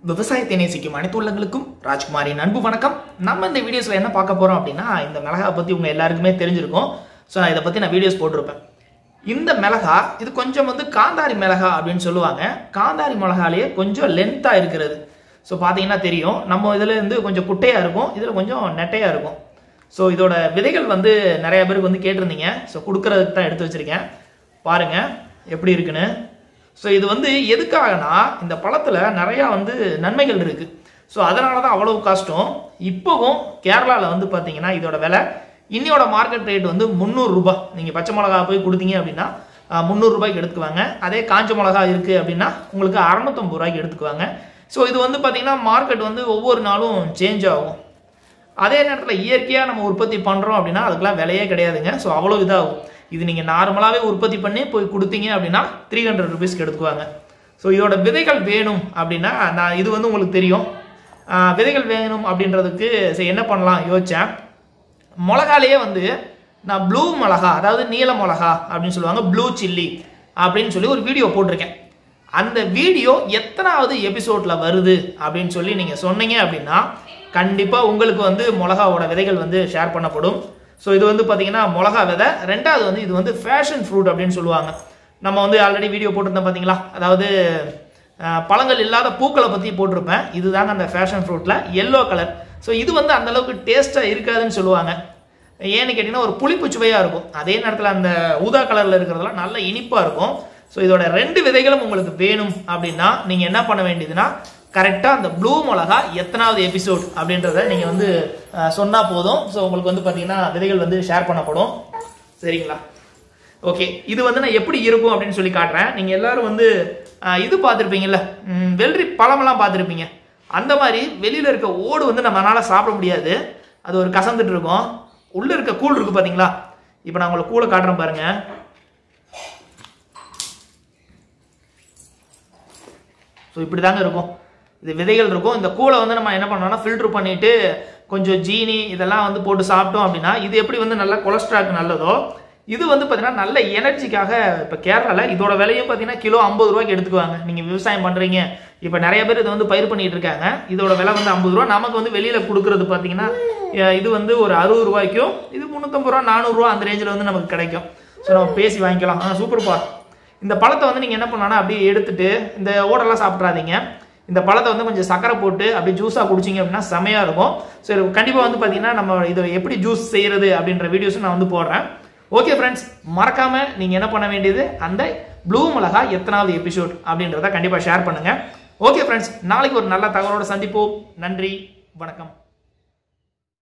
விவசாயத்தை நேசிக்கும் அனைத்து உள்ளங்களுக்கும் ராஜ்குமாரின் அன்பு வணக்கம் நம்ம இந்த வீடியோஸில் என்ன பார்க்க போகிறோம் அப்படின்னா இந்த மிளகா பற்றி உங்கள் எல்லாருக்குமே தெரிஞ்சிருக்கும் ஸோ நான் இதை பற்றி நான் வீடியோஸ் போட்டிருப்பேன் இந்த மிளகா இது கொஞ்சம் வந்து காந்தாரி மிளகா அப்படின்னு சொல்லுவாங்க காந்தாரி மிளகாலேயே கொஞ்சம் லென்த்தாக இருக்கிறது ஸோ பார்த்தீங்கன்னா தெரியும் நம்ம இதில் இருந்து கொஞ்சம் குட்டையாக இருக்கும் இதில் கொஞ்சம் நெட்டையாக இருக்கும் ஸோ இதோட விதைகள் வந்து நிறைய பேருக்கு வந்து கேட்டிருந்தீங்க ஸோ கொடுக்கறதுக்கு தான் எடுத்து வச்சிருக்கேன் பாருங்க எப்படி இருக்குன்னு ஸோ இது வந்து எதுக்காகனா இந்த பழத்தில் நிறையா வந்து நன்மைகள் இருக்கு ஸோ அதனால தான் அவ்வளவு கஷ்டம் இப்போவும் கேரளாவில் வந்து பார்த்தீங்கன்னா இதோட விலை இன்னியோட மார்க்கெட் ரேட் வந்து முந்நூறு ரூபாய் நீங்கள் பச்சை மிளகா போய் கொடுத்தீங்க அப்படின்னா ஆஹ், முந்நூறு ரூபாய்க்கு எடுத்துக்குவாங்க அதே காஞ்ச மிளகா இருக்குது அப்படின்னா உங்களுக்கு அறநூத்தம்பது ரூபாய்க்கு எடுத்துக்குவாங்க ஸோ இது வந்து பார்த்தீங்கன்னா மார்க்கெட் வந்து ஒவ்வொரு நாளும் சேஞ்ச் ஆகும் அதே நேரத்தில் இயற்கையாக நம்ம உற்பத்தி பண்ணுறோம் அப்படின்னா அதுக்கெல்லாம் விலையே கிடையாதுங்க ஸோ அவ்வளோ இதாகும் இது நீங்கள் நார்மலாகவே உற்பத்தி பண்ணி போய் கொடுத்தீங்க அப்படின்னா த்ரீ ஹண்ட்ரட் ருபீஸ்க்கு எடுத்துக்குவாங்க ஸோ இதோட விதைகள் வேணும் அப்படின்னா நான் இது வந்து உங்களுக்கு தெரியும் ஆஹ் விதைகள் வேணும் அப்படின்றதுக்கு சரி என்ன பண்ணலாம் யோசித்தேன் மிளகாலேயே வந்து நான் ப்ளூ மிளகா அதாவது நீல மிளகா அப்படின்னு சொல்லுவாங்க ப்ளூ சில்லி அப்படின்னு சொல்லி ஒரு வீடியோ போட்டிருக்கேன் அந்த வீடியோ எத்தனாவது எபிசோடில் வருது அப்படின்னு சொல்லி நீங்கள் சொன்னீங்க அப்படின்னா கண்டிப்பாக உங்களுக்கு வந்து மிளகாவோட விதைகள் வந்து ஷேர் பண்ணப்படும் ஸோ இது வந்து பார்த்தீங்கன்னா மிளகா விதை ரெண்டாவது வந்து இது வந்து ஃபேஷன் ஃப்ரூட் அப்படின்னு சொல்லுவாங்க நம்ம வந்து ஆல்ரெடி வீடியோ போட்டிருந்தோம் பார்த்தீங்களா அதாவது அஹ், பழங்கள் இல்லாத பூக்களை பற்றி போட்டிருப்பேன் இதுதாங்க அந்த ஃபேஷன் ஃப்ரூட்டில் எல்லோ கலர் ஸோ இது வந்து அந்த அளவுக்கு டேஸ்ட்டாக இருக்காதுன்னு சொல்லுவாங்க ஏன்னு கேட்டிங்கன்னா ஒரு புளிப்பு சுவையாக இருக்கும் அதே நேரத்தில் அந்த ஊதா கலரில் இருக்கிறதெல்லாம் நல்ல இனிப்பாக இருக்கும் ஸோ இதோட ரெண்டு விதைகளும் உங்களுக்கு வேணும் அப்படின்னா நீங்கள் என்ன பண்ண வேண்டியதுன்னா கரெக்டாக அந்த ப்ளூ மிளகா எத்தனாவது எபிசோட் அப்படின்றத நீங்கள் வந்து சொன்னால் போதும் ஸோ உங்களுக்கு வந்து பார்த்தீங்கன்னா விதைகள் வந்து ஷேர் பண்ணப்படும் சரிங்களா ஓகே இது வந்து நான் எப்படி இருக்கும் அப்படின்னு சொல்லி காட்டுறேன் நீங்கள் எல்லாரும் வந்து அஹ், இது பார்த்துருப்பீங்கல்ல ம், வெள்ளரி பழமெல்லாம் பார்த்துருப்பீங்க அந்த மாதிரி வெளியில் இருக்க ஓடு வந்து நம்மளால சாப்பிட முடியாது அது ஒரு கசந்துட்டு இருக்கும் உள்ளே இருக்க கூழ் இருக்கு பார்த்தீங்களா இப்போ நான் உங்களுக்கு கூழை காட்டுறேன் பாருங்க ஸோ இப்படி தாங்க இருக்கும் இது விதைகள் இருக்கும் இந்த கூழை வந்து நம்ம என்ன பண்ணோம்னா ஃபில்டர் பண்ணிட்டு கொஞ்சம் ஜீனி இதெல்லாம் வந்து போட்டு சாப்பிட்டோம் அப்படின்னா இது எப்படி வந்து நல்ல கொலஸ்ட்ரால்க்கு நல்லதோ இது வந்து பார்த்தீங்கன்னா நல்ல எனர்ஜிக்காக இப்போ கேரளாவில் இதோட விலையும் பார்த்தீங்கன்னா கிலோ ஐம்பது ரூபாய்க்கு எடுத்துக்குவாங்க நீங்கள் விவசாயம் பண்ணுறீங்க இப்போ நிறைய பேர் இதை வந்து பயிர் பண்ணிட்டு இருக்காங்க இதோட விலை வந்து ஐம்பது ரூபா நமக்கு வந்து வெளியில் கொடுக்குறது பார்த்தீங்கன்னா அஹ் இது வந்து ஒரு அறுபது ரூபாய்க்கும் இது முந்நூற்றம்பது ரூபா நானூறுரூவா அந்த ரேஞ்சில் வந்து நமக்கு கிடைக்கும் ஸோ நம்ம பேசி வாங்கிக்கலாம் ஆ சூப்பர்ப்பா இந்த பழத்தை வந்து நீங்கள் என்ன பண்ணலாம்னா அப்படியே எடுத்துட்டு இந்த ஓடெல்லாம் சாப்பிட்றாதீங்க இந்த பழத்தை வந்து கொஞ்சம் சக்கரை போட்டு அப்படியே ஜூஸாக குடிச்சிங்க அப்படின்னா செமையாக இருக்கும் ஸோ கண்டிப்பாக வந்து பார்த்தீங்கன்னா நம்ம இதை எப்படி ஜூஸ் செய்கிறது அப்படின்ற வீடியோஸும் நான் வந்து போடுறேன் ஓகே ஃப்ரெண்ட்ஸ் மறக்காமல் நீங்கள் என்ன பண்ண வேண்டியது அந்த ப்ளூ மிளகா எத்தனாவது எபிசோட் அப்படின்றத கண்டிப்பாக ஷேர் பண்ணுங்கள் ஓகே ஃப்ரெண்ட்ஸ் நாளைக்கு ஒரு நல்ல தகவலோட சந்திப்போம் நன்றி வணக்கம்